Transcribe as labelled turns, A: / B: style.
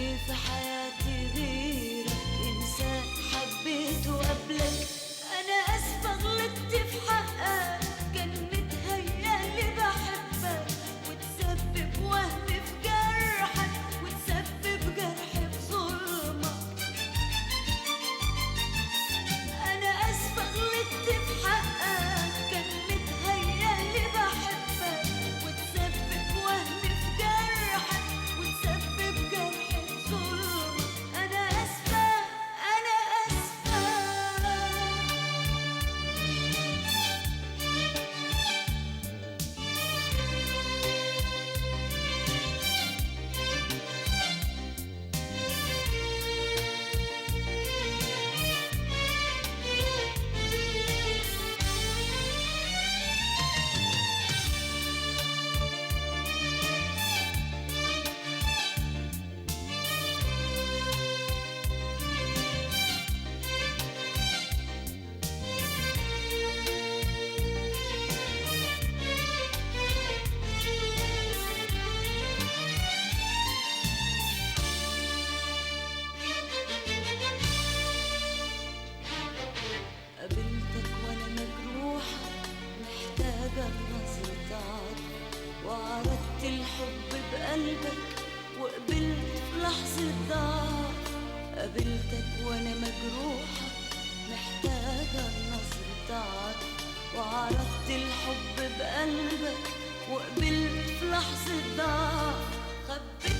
A: ليه في حياتي غيرك إنسان حبيته قبلك أنا أسفة غلطت في حقك كان متهيألي بحبك وتسبب وهم في جرحك وتسبب جرح في ظلمك أنا أسفة غلطت في حقك كان متهيألي بحبك وتسبب وهم في جرحك وتسبب جرح في ظلمك أنا أسفة أنا أسفة قابلتك وانا مجروحة محتاجة نظرة عطف وعرضت الحب بقلبك وقبلت في لحظة ضعف قابلتك وانا مجروحة محتاجة نظرة عطف وعرضت الحب بقلبك وقبلت في لحظة ضعف خبيت